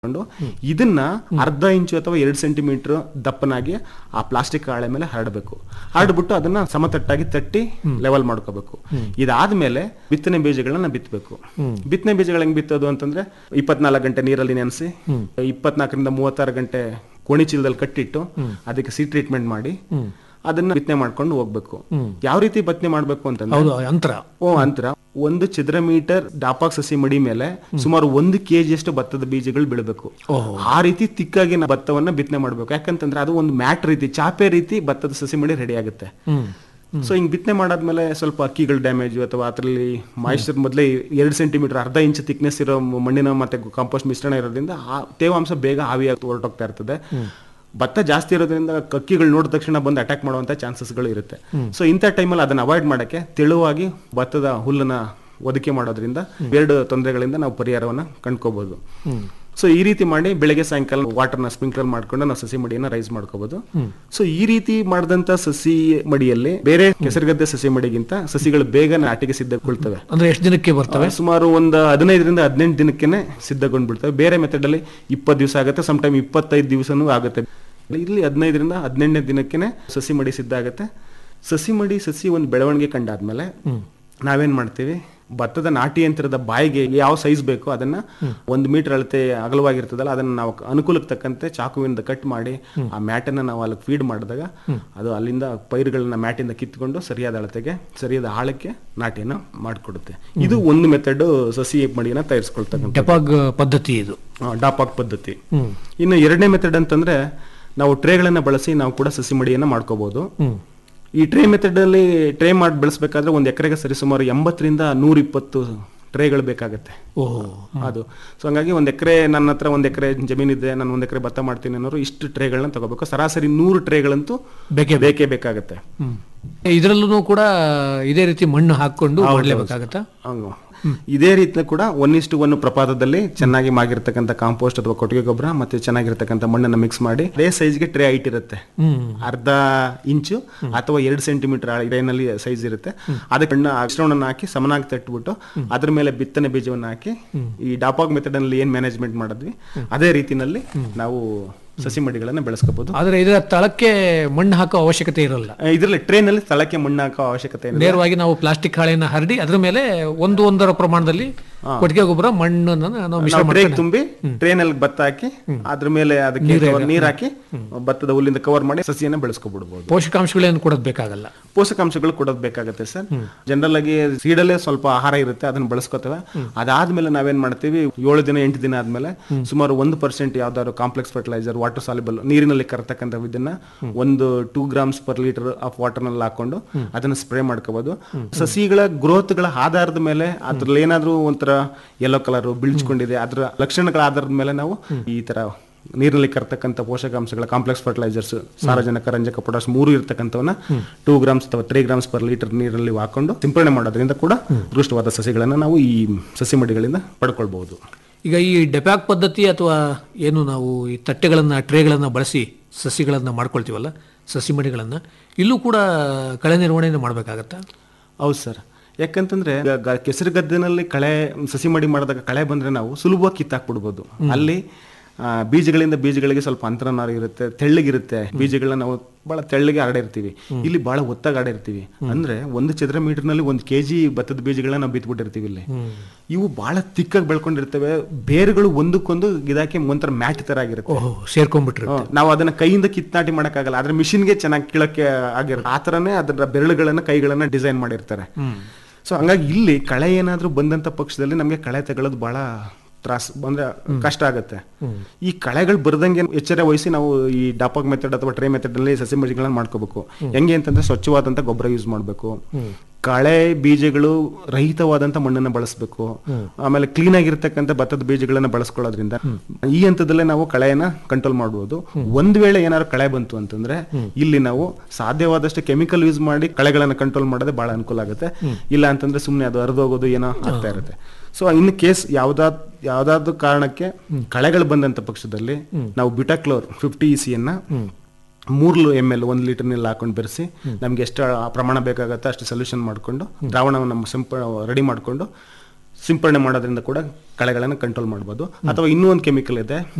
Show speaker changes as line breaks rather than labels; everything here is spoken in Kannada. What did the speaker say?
ಕೊಂಡು ಇದನ್ನ ಅರ್ಧ ಇಂಚು ಅಥವಾ ಎರಡು ಸೆಂಟಿಮೀಟರ್ ದಪ್ಪನಾಗಿ ಆ ಪ್ಲಾಸ್ಟಿಕ್ ಹಾಳೆ ಮೇಲೆ ಹರಡಬೇಕು ಹರಡ್ಬಿಟ್ಟು ಅದನ್ನ ಸಮತಟ್ಟಾಗಿ ತಟ್ಟಿ ಲೆವೆಲ್ ಮಾಡ್ಕೋಬೇಕು ಇದಾದ್ಮೇಲೆ ಬಿತ್ತನೆ ಬೀಜಗಳನ್ನ ಬಿತ್ತಬೇಕು ಬಿತ್ತನೆ ಬೀಜಗಳು ಹೆಂಗ್ ಬಿತ್ತೋದು ಅಂತಂದ್ರೆ ಇಪ್ಪತ್ನಾಲ್ಕು ಗಂಟೆ ನೀರಲ್ಲಿ ನೆನೆಸಿ ಇಪ್ಪತ್ನಾಲ್ಕರಿಂದ ಮೂವತ್ತಾರು ಗಂಟೆ ಕೋಣಿ ಚೀಲದಲ್ಲಿ ಕಟ್ಟಿಟ್ಟು ಅದಕ್ಕೆ ಸಿ ಟ್ರೀಟ್ಮೆಂಟ್ ಮಾಡಿ ಅದನ್ನ ಬಿತ್ತನೆ ಮಾಡ್ಕೊಂಡು ಹೋಗ್ಬೇಕು ಯಾವ ರೀತಿ ಬಿತ್ತನೆ ಮಾಡ್ಬೇಕು ಅಂತಂದ್ರೆ
ಹೌದು ಅಂತರ
ಓ ಅಂತರ ಒಂದು ಚದರ ಮೀಟರ್ ಡಾಪಾಕ್ ಸಸಿ ಮಡಿ ಮೇಲೆ ಸುಮಾರು ಒಂದು ಕೆಜಿ ಅಷ್ಟು ಭತ್ತದ ಬೀಜಗಳು ಬೀಳಬೇಕು
ಓಹೋ.
ಆ ರೀತಿ ತಿಕ್ಕಾಗಿ ನಾವು ಭತ್ತವನ್ನ ಬಿತ್ತನೆ ಮಾಡ್ಬೇಕು ಯಾಕಂತಂದ್ರೆ ಅದು ಒಂದು ಮ್ಯಾಟ್ ರೀತಿ ಚಾಪೆ ರೀತಿ ಭತ್ತದ ಸಸಿ ಮಡಿ ರೆಡಿ ಆಗುತ್ತೆ
ಹ್ಮ್
ಸೊ ಹಿಂಗ್ ಬಿತ್ತನೆ ಮಾಡಾದ್ಮೇಲೆ ಸ್ವಲ್ಪ ಅಕ್ಕಿಗಳ ಡ್ಯಾಮೇಜ್ ಅಥವಾ ಅದರಲ್ಲಿ ಮಾಯಿಶ್ಚರ್ ಮೊದಲೇ ಎರಡು ಸೆಂಟಿಮೀಟರ್ ಅರ್ಧ ಇಂಚ್ ಥಿಕ್ನೆಸ್ ಇರೋ ಮಣ್ಣಿನ ಮತ್ತೆ ಕಾಂಪೋಸ್ಟ್ ಮಿಶ್ರಣ ಇರೋದ್ರಿಂದ ಆ ತೇವಾಂಶ ಬೇಗ ಆವಿಯಾಗಿ ಹೊರಟೋಗ್ತಾ ಇರ್ತದೆ ಭತ್ತ ಜಾಸ್ತಿ ಇರೋದ್ರಿಂದ ಕಕ್ಕಿಗಳು ನೋಡಿದ ತಕ್ಷಣ ಬಂದು ಅಟ್ಯಾಕ್ ಮಾಡುವಂತ ಚಾನ್ಸಸ್ಗಳು ಇರುತ್ತೆ ಸೊ ಇಂಥ ಟೈಮಲ್ಲಿ ಅದನ್ನ ಅವಾಯ್ಡ್ ಮಾಡಕ್ಕೆ ತೆಳುವಾಗಿ ಭತ್ತದ ಹುಲ್ಲನ್ನ ಒದಕೆ ಮಾಡೋದ್ರಿಂದ ಎರಡು ತೊಂದರೆಗಳಿಂದ ನಾವು ಪರಿಹಾರವನ್ನ ಕಂಡ್ಕೋಬಹುದು ಸೊ ಈ ರೀತಿ ಮಾಡಿ ಬೆಳಗ್ಗೆ ಸಾಯಂಕಾಲ ವಾಟರ್ನ ಸ್ಪ್ರಿಂಕ್ಲರ್ ಮಾಡ್ಕೊಂಡು ನಾವು ಸಸಿ ಮಡಿಯನ್ನ ರೈಸ್ ಮಾಡ್ಕೋಬಹುದು ಸೊ ಈ ರೀತಿ ಮಾಡಿದಂತ ಸಸಿ ಮಡಿಯಲ್ಲಿ ಬೇರೆ ಕೆಸರುಗದ್ದೆ ಸಸಿ ಮಡಿಗಿಂತ ಸಸಿಗಳು ಬೇಗ ನಾಟಿಗೆ ಸಿದ್ಧಗೊಳ್ತವೆ
ಅಂದ್ರೆ ಎಷ್ಟು ದಿನಕ್ಕೆ ಬರ್ತವೆ
ಸುಮಾರು ಒಂದು ಹದಿನೈದರಿಂದ ಹದಿನೆಂಟು ದಿನಕ್ಕೆನೆ ಸಿದ್ಧಗೊಂಡ್ಬಿಡ್ತವೆ ಬೇರೆ ಮೆಥಡ್ ಅಲ್ಲಿ ಇಪ್ಪತ್ತು ದಿವಸ ಆಗುತ್ತೆ ಸಮ್ ಟೈಮ್ ಇಪ್ಪತ್ತೈದು ದಿವಸನೂ ಆಗುತ್ತೆ ಇಲ್ಲಿ ಹದಿನೈದರಿಂದ ಹದಿನೆಂಟನೇ ದಿನಕ್ಕೆನೆ ಸಸಿ ಮಡಿ ಸಿದ್ಧ ಆಗುತ್ತೆ ಸಸಿ ಮಡಿ ಸಸಿ ಒಂದು ಬೆಳವಣಿಗೆ ಕಂಡಾದ್ಮೇಲೆ ನಾವೇನ್ ಮಾಡ್ತೀವಿ ಭತ್ತದ ನಾಟಿ ಯಂತ್ರದ ಬಾಯಿಗೆ ಯಾವ ಸೈಜ್ ಬೇಕೋ ಅದನ್ನ ಒಂದು ಮೀಟರ್ ಅಳತೆ ಅಗಲವಾಗಿರ್ತದಲ್ಲ ಅದನ್ನ ನಾವು ಅನುಕೂಲಕ್ಕೆ ತಕ್ಕಂತೆ ಚಾಕುವಿಂದ ಕಟ್ ಮಾಡಿ ಆ ಮ್ಯಾಟನ್ನ ನಾವು ಅಲ್ಲಿ ಫೀಡ್ ಮಾಡಿದಾಗ ಅದು ಅಲ್ಲಿಂದ ಪೈರುಗಳನ್ನ ಮ್ಯಾಟಿಂದ ಕಿತ್ಕೊಂಡು ಸರಿಯಾದ ಅಳತೆಗೆ ಸರಿಯಾದ ಆಳಕ್ಕೆ ನಾಟಿಯನ್ನ ಮಾಡಿಕೊಡುತ್ತೆ ಇದು ಒಂದು ಮೆಥಡ್ ಸಸಿ ಮಡಿಯನ್ನ ತಯಾರಿಸ್ಕೊಳ್ತಕ್ಕಂಥ
ಡೆಪಾಗ್ ಪದ್ಧತಿ ಇದು
ಡಾಪಾಕ್ ಪದ್ಧತಿ ಇನ್ನು ಎರಡನೇ ಮೆಥಡ್ ಅಂತಂದ್ರೆ ನಾವು ಟ್ರೇಗಳನ್ನ ಬಳಸಿ ನಾವು ಕೂಡ ಸಸಿ ಮಡಿಯನ್ನ ಮಾಡ್ಕೋಬಹುದು
ಹ್ಮ್
ಈ ಟ್ರೇ ಮೆಥಡ್ ಅಲ್ಲಿ ಟ್ರೇ ಮಾಡಿ ಬೆಳೆಸಬೇಕಾದ್ರೆ ಒಂದು ಎಕರೆಗೆ ಸರಿಸುಮಾರು ಎಂಬತ್ತರಿಂದ ನೂರ ಇಪ್ಪತ್ತು ಟ್ರೇಗಳು ಬೇಕಾಗತ್ತೆ
ಓಹೋ
ಅದು ಸೊ ಹಂಗಾಗಿ ಒಂದ್ ಎಕರೆ ನನ್ನ ಹತ್ರ ಒಂದ್ ಎಕರೆ ಜಮೀನಿದೆ ನಾನು ಒಂದ್ ಎಕರೆ ಭತ್ತ ಮಾಡ್ತೀನಿ ಅನ್ನೋರು ಇಷ್ಟು ಟ್ರೇಗಳನ್ನ ತಗೋಬೇಕು ಸರಾಸರಿ ನೂರು ಟ್ರೇಗಳಂತೂ
ಬೇಕೇ
ಬೇಕೇ ಬೇಕಾಗತ್ತೆ
ಹ್ಮ್ ಇದರಲ್ಲೂ ಕೂಡ ಇದೇ ರೀತಿ ಮಣ್ಣು ಹಾಕೊಂಡು ಮಾಡಲೇಬೇಕಾಗತ್ತಾ
ಹಂಗು. ಇದೇ ರೀತಿ ಕೂಡ ಒನ್ ಇಷ್ಟು ಒನ್ ಪ್ರಪಾತದಲ್ಲಿ ಚೆನ್ನಾಗಿ ಮಾಗಿರ್ತಕ್ಕಂಥ ಕಾಂಪೋಸ್ಟ್ ಅಥವಾ ಕೊಟ್ಟಿಗೆ ಗೊಬ್ಬರ ಮತ್ತೆ ಚೆನ್ನಾಗಿರ್ತಕ್ಕಂಥ ಮಣ್ಣನ್ನ ಮಿಕ್ಸ್ ಮಾಡಿ ಅದೇ ಸೈಜ್ಗೆ ಟ್ರೇ ಹೈಟ್ ಇರುತ್ತೆ
ಹ್ಮ್
ಅರ್ಧ ಇಂಚು ಅಥವಾ ಎರಡು ಸೆಂಟಿಮೀಟರ್ ಟ್ರೇನಲ್ಲಿ ಸೈಜ್ ಇರುತ್ತೆ ಅದಕ್ಕೆ ಮಣ್ಣ ಮಿಶ್ರಣವನ್ನು ಹಾಕಿ ಸಮನಾಗಿ ತಟ್ಬಿಟ್ಟು ಅದ್ರ ಮೇಲೆ ಬಿತ್ತನೆ ಬೀಜವನ್ನು ಹಾಕಿ ಈ ಡಾಪಾಗ್ ಮೆಥಡ್ ಅಲ್ಲಿ ಏನ್ ಮ್ಯಾನೇಜ್ಮೆಂಟ್ ಮಾಡಿದ್ವಿ ಅದೇ ರೀತಿನಲ್ಲಿ ನಾವು ಸಸಿ ಮಡಿಗಳನ್ನ ಬೆಳೆಸ್ಕೋಬಹುದು
ಆದ್ರೆ ಇದರ ತಳಕ್ಕೆ ಮಣ್ಣು ಹಾಕೋ ಅವಶ್ಯಕತೆ ಇರಲ್ಲ
ಇದರಲ್ಲಿ ಟ್ರೇನಲ್ಲಿ ಸ್ಥಳಕ್ಕೆ ಮಣ್ಣು ಹಾಕೋ ಅವಶ್ಯಕತೆ ಏನಿಲ್ಲ
ನೇರವಾಗಿ ನಾವು ಪ್ಲಾಸ್ಟಿಕ್ ಹಾಳೆಯನ್ನು ಹರಡಿ ಅದ್ರ ಮೇಲೆ ಒಂದು ಒಂದರ ಪ್ರಮಾಣದಲ್ಲಿ ಕೊಟ್ಟಿಗೆ ಗೊಬ್ಬರ ಮಣ್ಣನ್ನು ನಾವು ಮಿಶ್ರ
ನಾವು
ಮಾಡಿ
ಟ್ರೇಗ್ ತುಂಬಿ ಟ್ರೇನಲ್ಲಿ ಭತ್ತ ಹಾಕಿ ಅದ್ರ ಮೇಲೆ ಅದಕ್ಕೆ ನೀರ್ ಹಾಕಿ ಭತ್ತದ ಹುಲ್ಲಿಂದ ಕವರ್ ಮಾಡಿ ಸಸಿಯನ್ನ ಬೆಳೆಸ್ಕೊಬಿಡ್ಬೋದು
ಪೋಷಕಾಂಶಗಳೇನು ಕೊಡೋದು ಬೇಕಾಗಲ್ಲ
ಪೋಷಕಾಂಶಗಳು ಕೊಡೋದು ಬೇಕಾಗುತ್ತೆ ಸರ್ ಜನರಲ್ ಆಗಿ ಸೀಡಲ್ಲೇ ಸ್ವಲ್ಪ ಆಹಾರ ಇರುತ್ತೆ ಅದನ್ನ ಬಳಸ್ಕೊತೇವೆ ಅದಾದ್ಮೇಲೆ ನಾವೇನ್ ಮಾಡ್ತೀವಿ ಏಳು ದಿನ ಎಂಟು ದಿನ ಆದ್ಮೇಲೆ ಸುಮಾರು ಒಂದು ಪರ್ಸೆಂಟ್ ಯಾವ್ದಾದ್ರು ಕಾಂಪ್ಲೆಕ್ಸ್ ಫರ್ಟಿಲೈಸರ್ ವಾಟರ್ ಸಾಲಿಬಲ್ ನೀರಿನಲ್ಲಿ ಕರತಕ್ಕಂಥ ಇದನ್ನ ಒಂದು two grams per litre of water ನಲ್ಲಿ ಹಾಕೊಂಡು ಅದನ್ನ ಸ್ಪ್ರೇ ಮಾಡ್ಕೋಬಹುದು ಸಸಿಗಳ ಗ್ರೋತ್ಗಳ ಆಧಾರದ ಮೇಲೆ ಅದ್ರಲ್ಲಿ ಏನಾದ್ರೂ ಒಂಥರ ಯೆಲ್ಲೋ ಕಲರ್ ಬಿಳ್ಚ್ಕೊಂಡಿದೆ ಅದ್ರ ಲಕ್ಷಣಗಳ ಆಧಾರದ ಮೇಲೆ ನಾವು ಈ ತರ ನೀರಿನಲ್ಲಿ ಕರ್ತಕ್ಕಂಥ ಪೋಷಕಾಂಶಗಳ ಕಾಂಪ್ಲೆಕ್ಸ್ ಫರ್ಟಿಲೈಸರ್ಸ್ ಸಾರಜನಕ ರಂಜಕ ಪೊಟಾಸ್ ಮೂರು ಇರ್ತಕ್ಕಂಥವನ್ನ ಟೂ ಗ್ರಾಮ್ಸ್ ಅಥವಾ ತ್ರೀ ಗ್ರಾಮ್ಸ್ ಪರ್ ಲೀಟರ್ ನೀರಲ್ಲಿ ಹಾಕೊಂಡು ಸಿಂಪರಣೆ ಮಾಡೋದ್ರಿಂದ ಕೂಡ ಉತ್ಕೃಷ್ಟವಾದ ಸಸಿಗಳನ್ನ ನಾವು ಈ ಸಸಿ ಮಡಿಗಳಿಂದ ಪಡ್ಕೊಳ್ಬಹುದು
ಈಗ ಈ ಡೆಪ್ಯಾಕ್ ಪದ್ಧತಿ ಅಥವಾ ಏನು ನಾವು ಈ ತಟ್ಟೆಗಳನ್ನು ಟ್ರೇಗಳನ್ನು ಬಳಸಿ ಸಸಿಗಳನ್ನು ಮಾಡ್ಕೊಳ್ತೀವಲ್ಲ ಸಸಿ ಮಡಿಗಳನ್ನು ಇಲ್ಲೂ ಕೂಡ ಕಳೆ ನಿರ್ವಹಣೆಯನ್ನು ಮಾಡಬೇಕಾಗತ್ತಾ
ಹೌದು ಸರ್ ಯಾಕಂತಂದ್ರೆ ಈಗ ಗ- ಕೆಸರು ಗದ್ದೆನಲ್ಲಿ ಕಳೆ ಸಸಿ ಮಡಿ ಮಾಡಿದಾಗ ಕಳೆ ಬಂದ್ರೆ ನಾವು ಸುಲಭವಾಗಿ ಕಿತ್ತಾಕ್ಬಿಡ್ಬೋದು ಅಲ್ಲಿ ಆ, ಬೀಜಗಳಿಂದ ಬೀಜಗಳಿಗೆ ಸ್ವಲ್ಪ ಅಂತರನಾರು ಇರುತ್ತೆ ತೆಳ್ಳಗಿರುತ್ತೆ ಬೀಜಗಳನ್ನ ನಾವು ಬಹಳ ತೆಳ್ಳಗೆ ಹರಡಿರ್ತೀವಿ ಇಲ್ಲಿ ಬಹಳ ಒತ್ತಾಗಿ ಹರಡಿರ್ತೀವಿ ಅಂದ್ರೆ ಒಂದು ಚದರ ಮೀಟರ್ ನಲ್ಲಿ ಒಂದು ಕೆಜಿ ಭತ್ತದ ಬೀಜಗಳನ್ನ ನಾವು ಬಿತ್ಬಿಟ್ಟಿರ್ತೀವಿ ಇಲ್ಲಿ ಇವು ಬಹಳ ತಿಕ್ಕಾಗಿ ಬೆಳ್ಕೊಂಡಿರ್ತವೆ ಬೇರುಗಳು ಒಂದಕ್ಕೊಂದು ಗಿಡಕ್ಕೆ ಒಂಥರ ಮ್ಯಾಟ್ ತರ ಆಗಿರುತ್ತೆ
ಓಹೋ ಸೇರ್ಕೊಂಡ್ಬಿಟ್ರೆ
ಹ್ಮ್. ನಾವು ಅದನ್ನ ಕೈಯಿಂದ ಕಿತ್ನಾಟಿ ಮಾಡಕ್ಕಾಗಲ್ಲ ಆದ್ರೆ ಮಿಷಿನ್ಗೆ ಚೆನ್ನಾಗಿ ಕೀಳಕ್ಕೆ ಆಗಿರುತ್ತೆ ಆ ತರನೇ ಅದರ ಬೆರಳುಗಳನ್ನ ಕೈಗಳನ್ನ ಡಿಸೈನ್ ಮಾಡಿರ್ತಾರೆ ಸೊ ಹಂಗಾಗಿ ಇಲ್ಲಿ ಕಳೆ ಏನಾದ್ರೂ ಬಂದಂತ ಪಕ್ಷದಲ್ಲಿ ನಮ್ಗೆ ಕಳೆ ತಗೊಳ್ಳೋದು ಬಹಳ ತ್ರಾಸ್ ಅಂದ್ರೆ ಕಷ್ಟ ಆಗುತ್ತೆ ಈ ಕಳೆಗಳು ಬರ್ದಂಗೆ ಎಚ್ಚರ ವಹಿಸಿ ನಾವು ಈ ಡಾಪಾಗ್ ಮೆಥಡ್ ಅಥವಾ ಟ್ರೇ ಮೆಥಡ್ ಅಲ್ಲಿ ಸಸಿ ಮಡಿಗಳನ್ನ ಮಾಡ್ಕೋಬೇಕು ಹೆಂಗೆ ಅಂತಂದ್ರೆ ಸ್ವಚ್ಛವಾದಂತ ಗೊಬ್ಬರ ಯೂಸ್ ಮಾಡಬೇಕು ಕಳೆ ಬೀಜಗಳು ರಹಿತವಾದಂತ ಮಣ್ಣನ್ನ ಬಳಸಬೇಕು ಆಮೇಲೆ ಕ್ಲೀನ್ ಆಗಿರ್ತಕ್ಕಂಥ ಭತ್ತದ ಬೀಜಗಳನ್ನ ಬಳಸ್ಕೊಳ್ಳೋದ್ರಿಂದ ಈ ಹಂತದಲ್ಲೇ ನಾವು ಕಳೆಯನ್ನ ಕಂಟ್ರೋಲ್ ಮಾಡಬಹುದು ಒಂದ್ ವೇಳೆ ಏನಾದ್ರು ಕಳೆ ಬಂತು ಅಂತಂದ್ರೆ ಇಲ್ಲಿ ನಾವು ಸಾಧ್ಯವಾದಷ್ಟು ಕೆಮಿಕಲ್ ಯೂಸ್ ಮಾಡಿ ಕಳೆಗಳನ್ನ ಕಂಟ್ರೋಲ್ ಮಾಡೋದೇ ಬಹಳ ಅನುಕೂಲ ಆಗುತ್ತೆ ಇಲ್ಲ ಅಂತಂದ್ರೆ ಸುಮ್ನೆ ಅದು ಹರಿದೋಗೋದು ಏನೋ ಆಗ್ತಾ ಇರುತ್ತೆ ಸೊ ಇನ್ನು ಕೇಸ್ ಯಾವ್ದಾದ್ ಯಾವ್ದಾದ್ರು ಕಾರಣಕ್ಕೆ ಕಳೆಗಳು ಬಂದಂತ ಪಕ್ಷದಲ್ಲಿ ನಾವು ಬಿಟಾಕ್ಲೋರ್ ಫಿಫ್ಟಿ ಇ ಸಿಯನ್ನ ಮೂರು ಎಮ್ ಎಲ್ ಒಂದು ಲೀಟರ್ ನೀರಲ್ಲಿ ಹಾಕೊಂಡು ಬೆರೆಸಿ ನಮ್ಗೆ ಎಷ್ಟು ಆ ಪ್ರಮಾಣ ಬೇಕಾಗತ್ತೆ ಅಷ್ಟು ಸೊಲ್ಯೂಷನ್ ಮಾಡಿಕೊಂಡು ದ್ರಾವಣವನ್ನು ಸಿಂಪ ರೆಡಿ ಮಾಡಿಕೊಂಡು ಸಿಂಪರಣೆ ಮಾಡೋದ್ರಿಂದ ಕೂಡ ಕಳೆಗಳನ್ನು ಕಂಟ್ರೋಲ್ ಮಾಡ್ಬೋದು ಅಥವಾ ಇನ್ನೂ ಒಂದು ಕೆಮಿಕಲ್ ಇದೆ